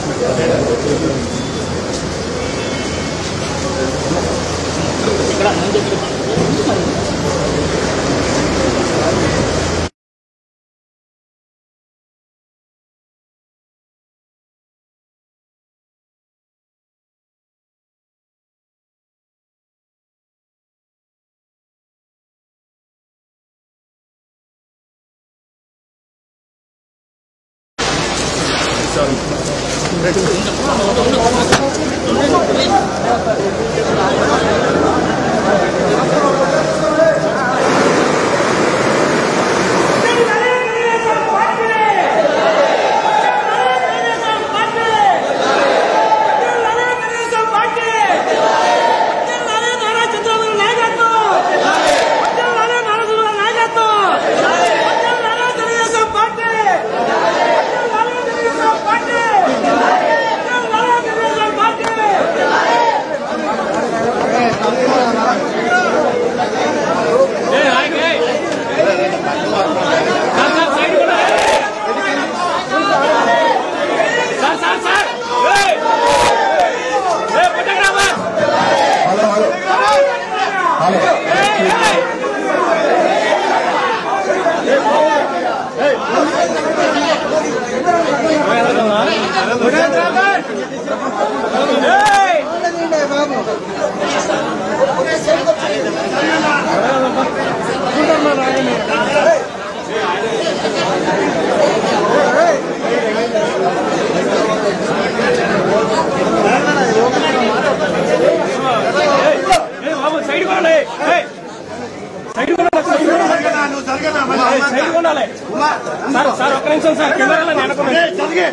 Side కొనాలి side కొనాలి side కొనాలి సార్ సార్ ఒక్క నిమిషం సార్ కెమెరాలో వెనక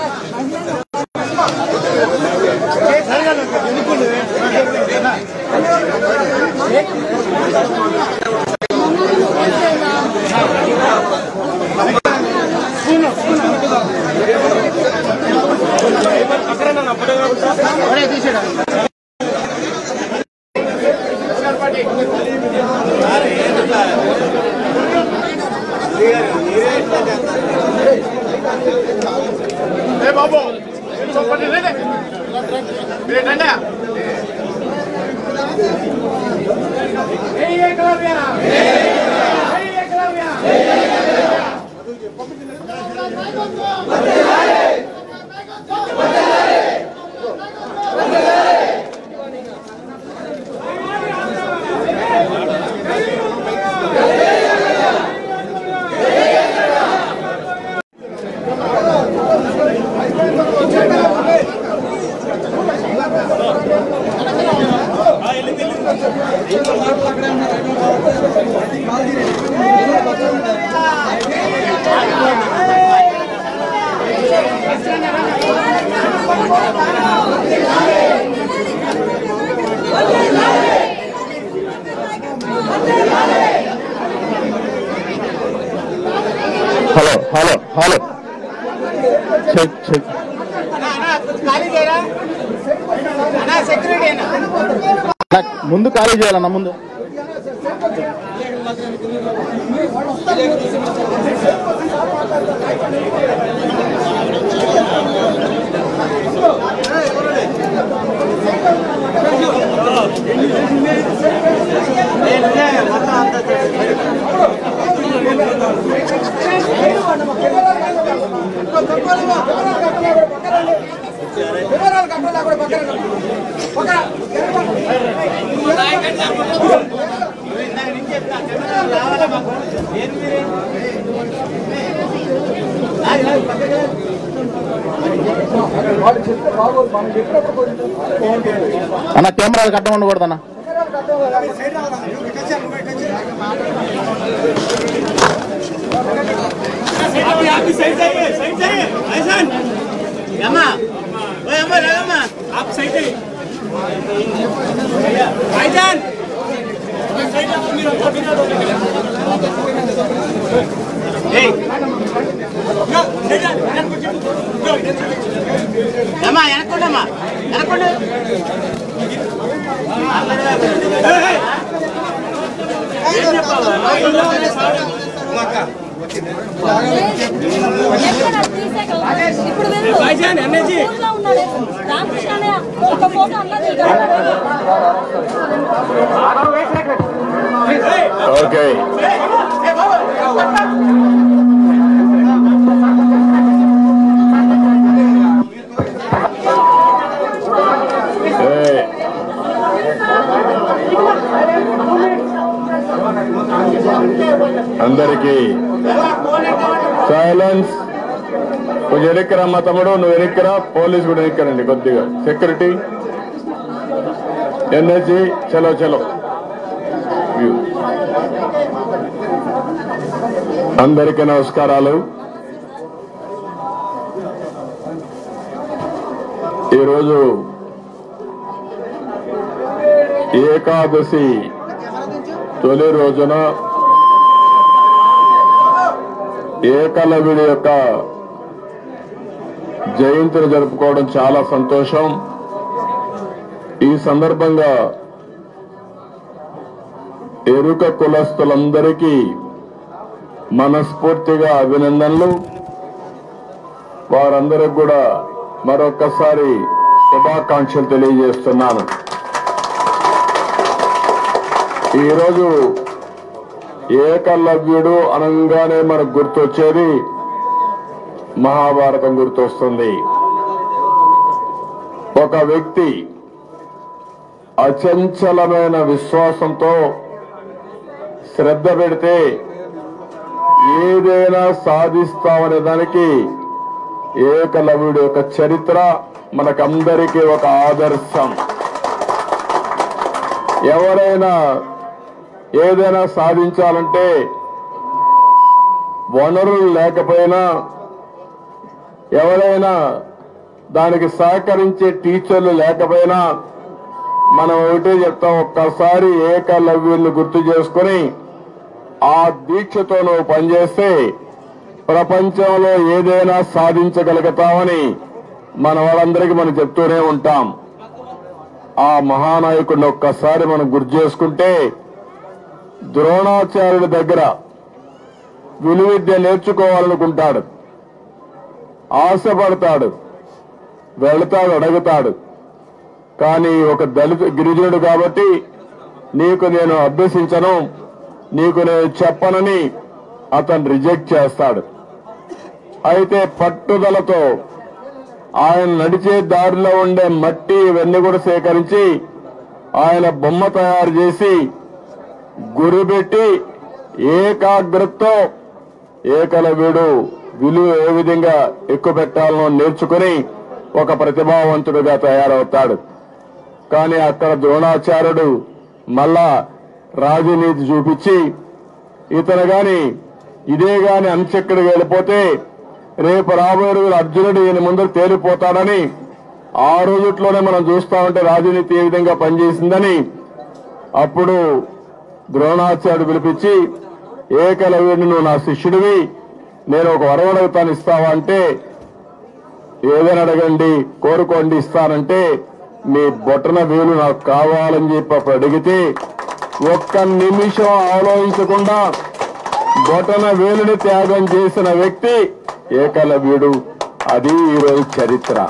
పక్కన అప్పుడే బాబు చెప్పండి రండి మీరు రండి hello hello hello check check అన్నా, ముందు ఖాళీ చేయాలన్న ముందు అన్న కెమెరాలు కట్ట ఉండకూడదన్న सही चाहिए सही चाहिए ऐसन अम्मा ओए अम्मा ले अम्मा आप सही चाहिए भाईजान అమ్మా వెనక్కుండమ్మా వెనక్కుండు ఎక్కడ తీసే కదా ఇప్పుడు వెళ్ళు भाईजान एनर्जी ఊర్లో ఓకే ఏ. అందరికీ సైలెన్స్ కొంచెం వెనక్కిరా మా తమ్ముడు నువ్వు వెనక్కిరా పోలీస్ కూడా వెనక్కరండి కొద్దిగా సెక్యూరిటీ ఎన్ఎస్జీ చలో చలో వ్యూ. అందరికీ నమస్కారాలు ఈరోజు ఏకాదశి తొలి రోజున ఏకలవ్యుడి యొక్క జయంతిని జరుపుకోవడం చాలా సంతోషం ఈ సందర్భంగా ఎరుక కులస్తులందరికీ మనస్ఫూర్తిగా అభినందనలు వారందరికి కూడా మరొక్కసారి శుభాకాంక్షలు తెలియజేస్తున్నాను ఈరోజు ఏకలవ్యుడు అనగానే మనకు గుర్తొచ్చేది మహాభారతం గుర్తొస్తుంది ఒక వ్యక్తి అచంచలమైన విశ్వాసంతో శ్రద్ధ పెడితే ఏదైనా సాధిస్తామనే దానికి ఏకలవ్యుడి యొక్క చరిత్ర మనకందరికీ ఒక ఆదర్శం ఎవరైనా ఏదైనా సాధించాలంటే వనరులు లేకపోయినా ఎవరైనా దానికి సహకరించే టీచర్లు లేకపోయినా మనం ఒకటే చెప్తాం ఒక్కసారి ఏకలవ్యుల్ని గుర్తు చేసుకుని ఆ దీక్షతో నువ్వు పనిచేస్తే ప్రపంచంలో ఏదైనా సాధించగలుగుతామని మన వాళ్ళందరికీ మనం చెప్తూనే ఉంటాం ఆ మహానాయకుడిని ఒక్కసారి మనం గుర్తు చేసుకుంటే ద్రోణాచార్యుడి దగ్గర విలువిద్య నేర్చుకోవాలనుకుంటాడు ఆశపడతాడు వెళతాడు అడుగుతాడు కానీ ఒక దళిత గిరిజనుడు కాబట్టి నీకు నేను అభ్యసించను నీకు నేను చెప్పనని అతను రిజెక్ట్ చేస్తాడు అయితే పట్టుదలతో ఆయన నడిచే దారిలో ఉండే మట్టి ఇవన్నీ కూడా సేకరించి ఆయన బొమ్మ తయారు చేసి గురిపెట్టి ఏకాగ్రతతో ఏకలవ్యుడు విలువ ఏ విధంగా ఎక్కువ పెట్టాలనో నేర్చుకుని ఒక ప్రతిభావంతుడిగా తయారవుతాడు కానీ అక్కడ ద్రోణాచార్యుడు మళ్ళా రాజనీతి చూపించి ఇతను గాని ఇదే గాని అంచెక్కడికి వెళ్ళిపోతే రేపు రాబోయే రోజులు అర్జునుడు ఈయన ముందు తేలిపోతాడని ఆ రోజుట్లోనే మనం చూస్తా ఉంటే రాజనీతి ఏ విధంగా పనిచేసిందని అప్పుడు ద్రోణాచార్యుడు పిలిపించి ఏకలవ్యుడిని నువ్వు నా శిష్యుడివి నేను ఒక వరం అడుగుతాను ఇస్తావా అంటే ఏదైనా అడగండి కోరుకోండి ఇస్తానంటే మీ బొటన వేలు నాకు కావాలని చెప్పి అప్పుడు అడిగితే ఒక్క నిమిషం ఆలోచించకుండా బొటన వేలుని త్యాగం చేసిన వ్యక్తి ఏకలవ్యుడు అది ఈరోజు చరిత్ర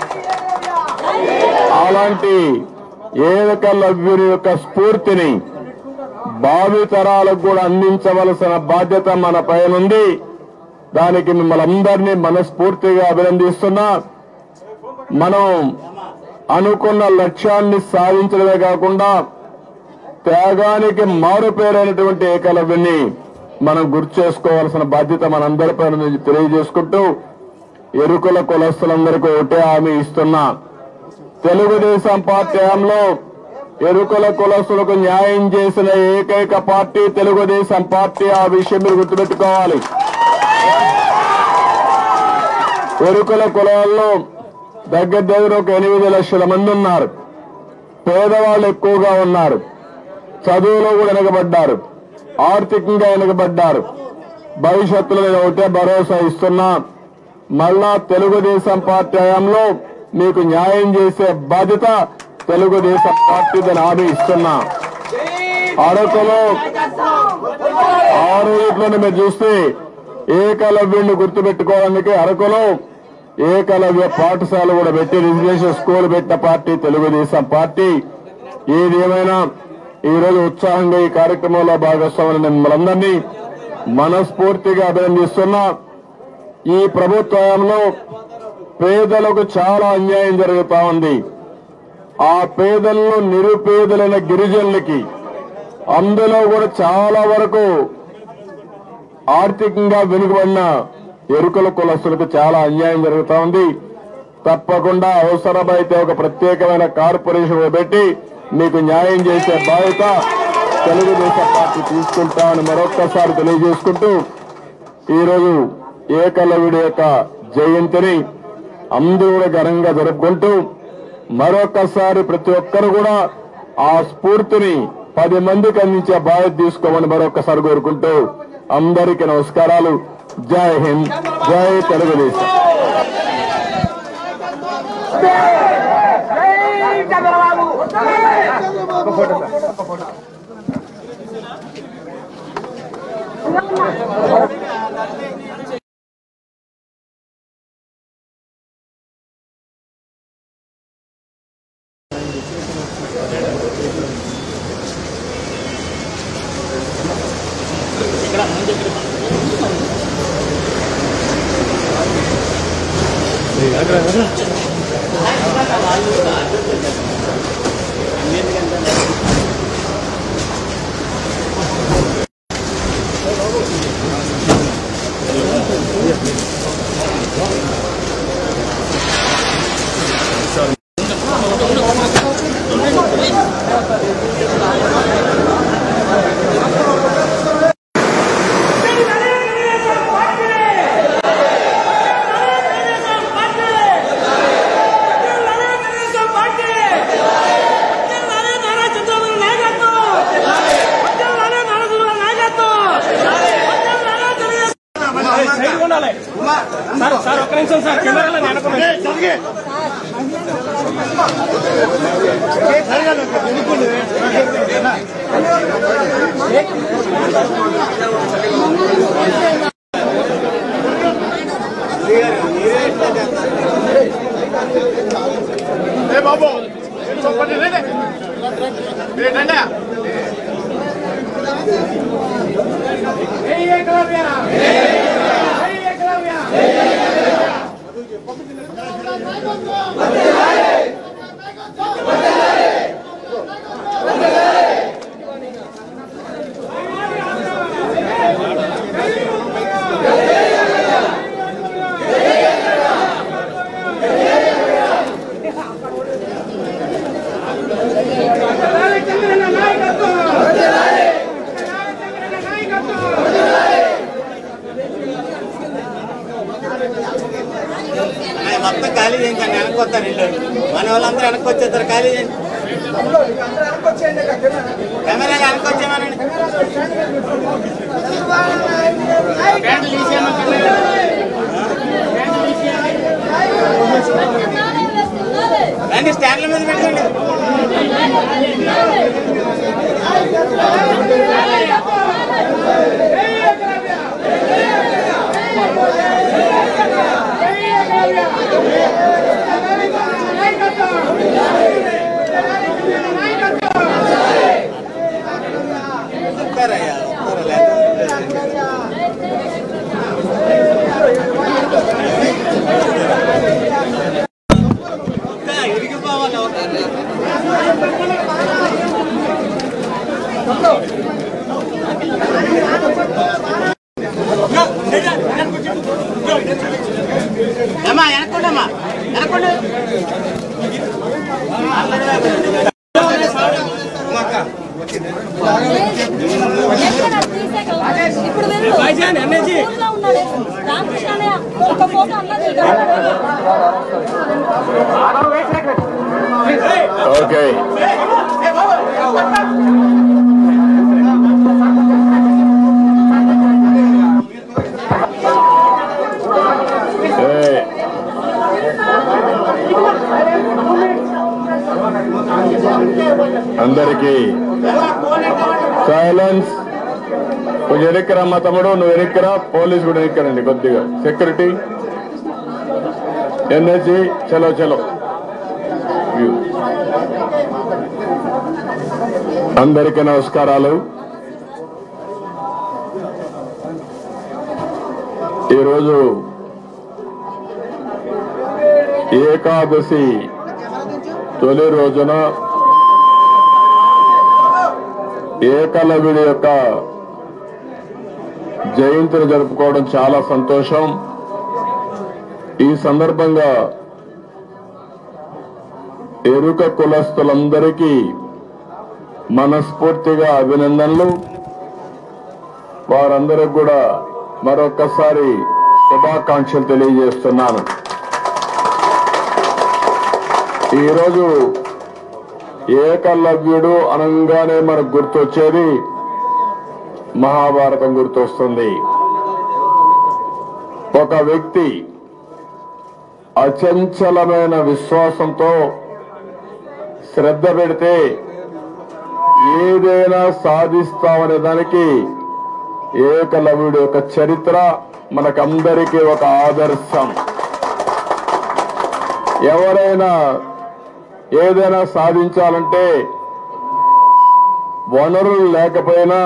అలాంటి ఏకలవ్యుని యొక్క స్ఫూర్తిని భావి తరాలకు కూడా అందించవలసిన బాధ్యత మన పైనుంది దానికి మిమ్మల్ని అందరినీ మనస్ఫూర్తిగా అభినందిస్తున్నా మనం అనుకున్న లక్ష్యాన్ని సాధించడమే కాకుండా త్యాగానికి మారు పేరైనటువంటి ఏకలవ్యుని మనం గుర్తు చేసుకోవాల్సిన బాధ్యత మనందరిపై ఉంది తెలియజేసుకుంటూ ఎరుకుల కులస్తులందరికీ ఒకటే హామీ ఇస్తున్నా తెలుగుదేశం పార్టీ హయాంలో ఎరుకుల కులస్తులకు న్యాయం చేసిన ఏకైక పార్టీ తెలుగుదేశం పార్టీ ఆ విషయం మీరు గుర్తుపెట్టుకోవాలి ఎరుకుల కులాల్లో దగ్గర దగ్గర ఒక ఎనిమిది లక్షల మంది ఉన్నారు పేదవాళ్ళు ఎక్కువగా ఉన్నారు చదువులో కూడా వెనకబడ్డారు ఆర్థికంగా వెనకబడ్డారు భవిష్యత్తులో నేను ఒకటే భరోసా ఇస్తున్నా మళ్ళా తెలుగుదేశం పార్టీ హయాంలో మీకు న్యాయం చేసే బాధ్యత తెలుగుదేశం పార్టీదని హామీ ఇస్తున్నా అరకులో ఆ రోజుల్లోనే మీరు చూస్తే ఏకలవ్యుడిని గుర్తుపెట్టుకోవడానికి అరకులో ఏకలవ్య పాఠశాల కూడా పెట్టి రెసిడెన్షియల్ స్కూల్ పెట్టిన పార్టీ తెలుగుదేశం పార్టీ ఏదేమైనా ఈ రోజు ఉత్సాహంగా ఈ కార్యక్రమంలో భాగస్వాములైన మిమ్మల్ందరినీ మనస్ఫూర్తిగా అభినందిస్తున్నా ఈ ప్రభుత్వంలో పేదలకు చాలా అన్యాయం జరుగుతా ఉంది ఆ పేదలను నిరుపేదలైన గిరిజనులకి అందులో కూడా చాలా వరకు ఆర్థికంగా వెనుకబడిన ఎరుకల కులస్తులకు చాలా అన్యాయం జరుగుతా ఉంది తప్పకుండా అవసరమైతే ఒక ప్రత్యేకమైన కార్పొరేషన్ పెట్టి మీకు న్యాయం చేసే బాధ్యత తెలుగుదేశం పార్టీ తీసుకుంటామని మరొక్కసారి తెలియజేసుకుంటూ ఈరోజు ఏకలవ్యుడి యొక్క జయంతిని అందరూ కూడా ఘనంగా జరుపుకుంటూ మరొకసారి ప్రతి ఒక్కరు కూడా ఆ స్ఫూర్తిని పది మందికి అందించే బాధ్యత తీసుకోమని మరొకసారి కోరుకుంటూ అందరికీ నమస్కారాలు జై హింద్ జై తెలుగుదేశం సార్ సార్ ఒక్క నిమిషం సార్ కెమెరాలో వెనక జరిగే ఏ బాబు చెప్పండి రండి మీరు రండి ఆయన మొత్తం ఖాళీ చేయించండి వెనక్కి వస్తారు ఇల్లు మన వాళ్ళందరూ వెనక్కి వచ్చేస్తారు ఖాళీ చేయండి కెమెరా వెనక్కి వచ్చేమనండి ప్యాంట్లు తీసేయమని రండి స్టాండ్ల మీద పెట్టండి వస్తారయ్యా వస్తారు లేకపోతే ఇంకా ఇరిగిపోవాలి అవుతారు అమ్మా వెనక్కుండమ్మా వెనక్కుండు ఇప్పుడు వెళ్ళు. ఊర్లో ఉన్నాడు. రామకృష్ణ అన్నయ్య, ఒక ఫోటో అన్నది ఓకే ఏ. అందరికీ సైలెన్స్ కొంచెం వెనక్కిరా మా తమ్ముడు నువ్వు వెనక్కిరా పోలీస్ కూడా వెనక్కిరండి కొద్దిగా సెక్యూరిటీ ఎన్ఎస్జి చలో చలో వ్యూ అందరికీ నమస్కారాలు ఈరోజు ఏకాదశి తొలి రోజున ఏకలవ్యుడి యొక్క జయంతిని జరుపుకోవడం చాలా సంతోషం ఈ సందర్భంగా ఎరుక కులస్తులందరికీ మనస్ఫూర్తిగా అభినందనలు వారందరికి కూడా మరొక్కసారి శుభాకాంక్షలు తెలియజేస్తున్నాను ఈరోజు ఏకలవ్యుడు అనగానే మనకు గుర్తొచ్చేది మహాభారతం గుర్తొస్తుంది ఒక వ్యక్తి అచంచలమైన విశ్వాసంతో శ్రద్ధ పెడితే ఏదైనా సాధిస్తామనే దానికి ఏకలవ్యుడి యొక్క చరిత్ర మనకందరికీ ఒక ఆదర్శం ఎవరైనా ఏదైనా సాధించాలంటే వనరులు లేకపోయినా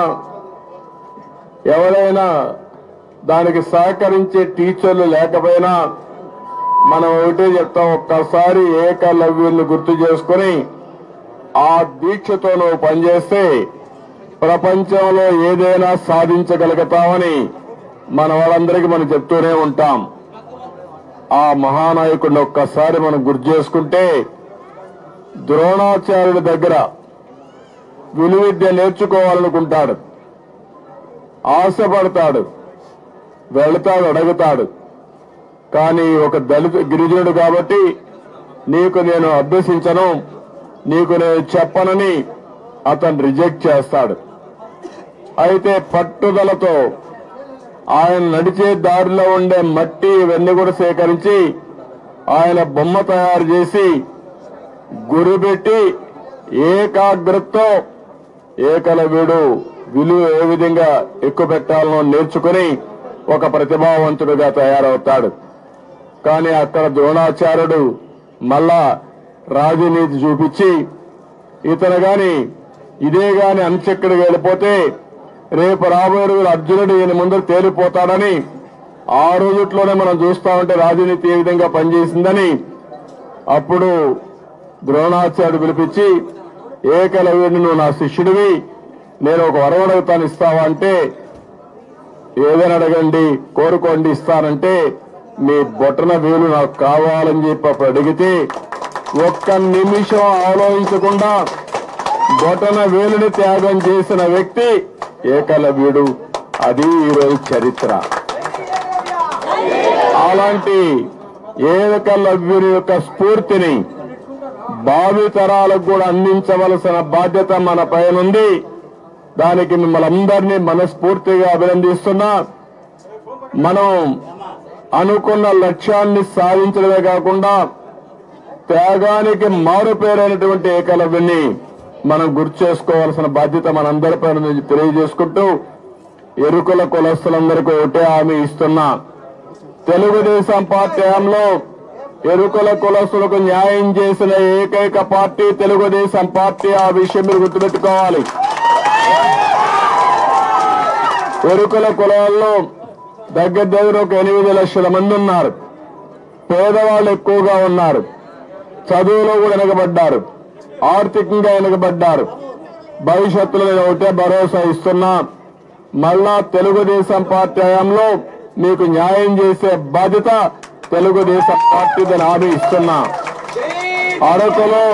ఎవరైనా దానికి సహకరించే టీచర్లు లేకపోయినా మనం ఒకటే చెప్తాం ఒక్కసారి ఏకలవ్యుల్ని గుర్తు చేసుకుని ఆ దీక్షతో నువ్వు పనిచేస్తే ప్రపంచంలో ఏదైనా సాధించగలుగుతామని మన వాళ్ళందరికీ మనం చెప్తూనే ఉంటాం ఆ మహానాయకుడిని ఒక్కసారి మనం గుర్తు చేసుకుంటే ద్రోణాచార్యుడి దగ్గర విలువిద్య నేర్చుకోవాలనుకుంటాడు ఆశపడతాడు వెళతాడు అడుగుతాడు కానీ ఒక దళిత గిరిజనుడు కాబట్టి నీకు నేను అభ్యసించను నీకు నేను చెప్పనని అతను రిజెక్ట్ చేస్తాడు అయితే పట్టుదలతో ఆయన నడిచే దారిలో ఉండే మట్టి ఇవన్నీ కూడా సేకరించి ఆయన బొమ్మ తయారు చేసి గురి పెట్టి ఏకాగ్రతతో ఏకలవ్యుడు విలువ ఏ విధంగా ఎక్కువ పెట్టాలనో నేర్చుకుని ఒక ప్రతిభావంతుడిగా తయారవుతాడు కానీ అక్కడ ద్రోణాచార్యుడు మళ్ళా రాజనీతి చూపించి ఇతను గాని ఇదే గాని అంచెక్కడికి వెళ్ళిపోతే రేపు రాబోయే రోజులు అర్జునుడు ఈయన ముందర తేలిపోతాడని ఆ రోజుట్లోనే మనం చూస్తా ఉంటే రాజనీతి ఏ విధంగా పనిచేసిందని అప్పుడు ద్రోణాచార్యుడు పిలిపించి ఏకలవ్యుడిని నువ్వు నా శిష్యుడివి నేను ఒక వరం అడుగుతాను ఇస్తావా అంటే ఏదైనా అడగండి కోరుకోండి ఇస్తానంటే మీ బొట్టన వేలు నాకు కావాలని చెప్పి అప్పుడు అడిగితే ఒక్క నిమిషం ఆలోచించకుండా బొటన వేలుని త్యాగం చేసిన వ్యక్తి ఏకలవ్యుడు అది ఈరోజు చరిత్ర అలాంటి ఏకలవ్యుని యొక్క స్ఫూర్తిని భావి తరాలకు కూడా అందించవలసిన బాధ్యత మన పైనుంది దానికి మిమ్మల్ని అందరినీ మనస్ఫూర్తిగా అభినందిస్తున్నా మనం అనుకున్న లక్ష్యాన్ని సాధించడమే కాకుండా త్యాగానికి మారుపేరైనటువంటి ఏకలవ్యుని మనం గుర్తు చేసుకోవాల్సిన బాధ్యత మనందరిపై ఉంది తెలియజేసుకుంటూ ఎరుకుల కులస్తులందరికీ ఒకటే హామీ ఇస్తున్నా తెలుగుదేశం పార్టీ హయాంలో ఎరుకుల కులస్తులకు న్యాయం చేసిన ఏకైక పార్టీ తెలుగుదేశం పార్టీ ఆ విషయం మీరు గుర్తుపెట్టుకోవాలి ఎరుకుల కులాల్లో దగ్గర దగ్గర ఒక ఎనిమిది లక్షల మంది ఉన్నారు పేదవాళ్ళు ఎక్కువగా ఉన్నారు చదువులో కూడా వెనకబడ్డారు ఆర్థికంగా వెనకబడ్డారు భవిష్యత్తులో నేను ఒకటే భరోసా ఇస్తున్నా మళ్ళా తెలుగుదేశం పార్టీ హయాంలో మీకు న్యాయం చేసే బాధ్యత తెలుగుదేశం పార్టీ దాని హామీ ఇస్తున్నా అరకులో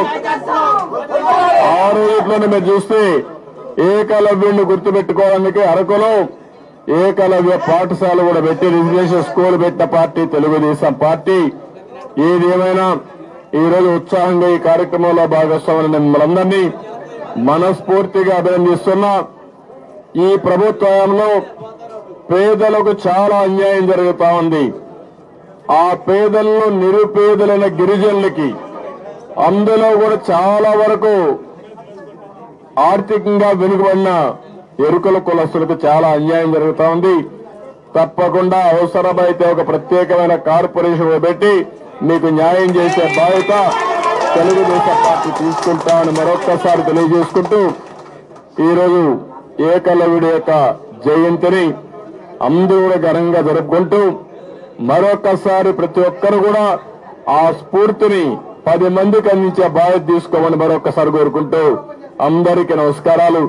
ఆ రోజుల్లోనే మీరు చూస్తే ఏకలవ్యుడిని గుర్తుపెట్టుకోవడానికి అరకులో ఏకలవ్య పాఠశాల కూడా పెట్టి రెసిడెన్షియల్ స్కూల్ పెట్టిన పార్టీ తెలుగుదేశం పార్టీ ఏది ఏమైనా ఈ రోజు ఉత్సాహంగా ఈ కార్యక్రమంలో భాగస్వాములు మిమ్మల్ని మనస్ఫూర్తిగా అభినందిస్తున్నా ఈ ప్రభుత్వంలో పేదలకు చాలా అన్యాయం జరుగుతా ఉంది ఆ పేదలను నిరుపేదలైన గిరిజనులకి అందులో కూడా చాలా వరకు ఆర్థికంగా వెనుకబడిన ఎరుకల కులస్తులకు చాలా అన్యాయం జరుగుతా ఉంది తప్పకుండా అవసరమైతే ఒక ప్రత్యేకమైన కార్పొరేషన్ పెట్టి మీకు న్యాయం చేసే బాధ్యత తెలుగుదేశం పార్టీ తీసుకుంటామని మరొక్కసారి తెలియజేసుకుంటూ ఈరోజు ఏకలవ్యుడి యొక్క జయంతిని అందరూ కూడా ఘనంగా జరుపుకుంటూ మరొకసారి ప్రతి ఒక్కరు కూడా ఆ స్ఫూర్తిని పది మందికి అందించే బాధ్యత తీసుకోమని మరొకసారి కోరుకుంటూ అందరికీ నమస్కారాలు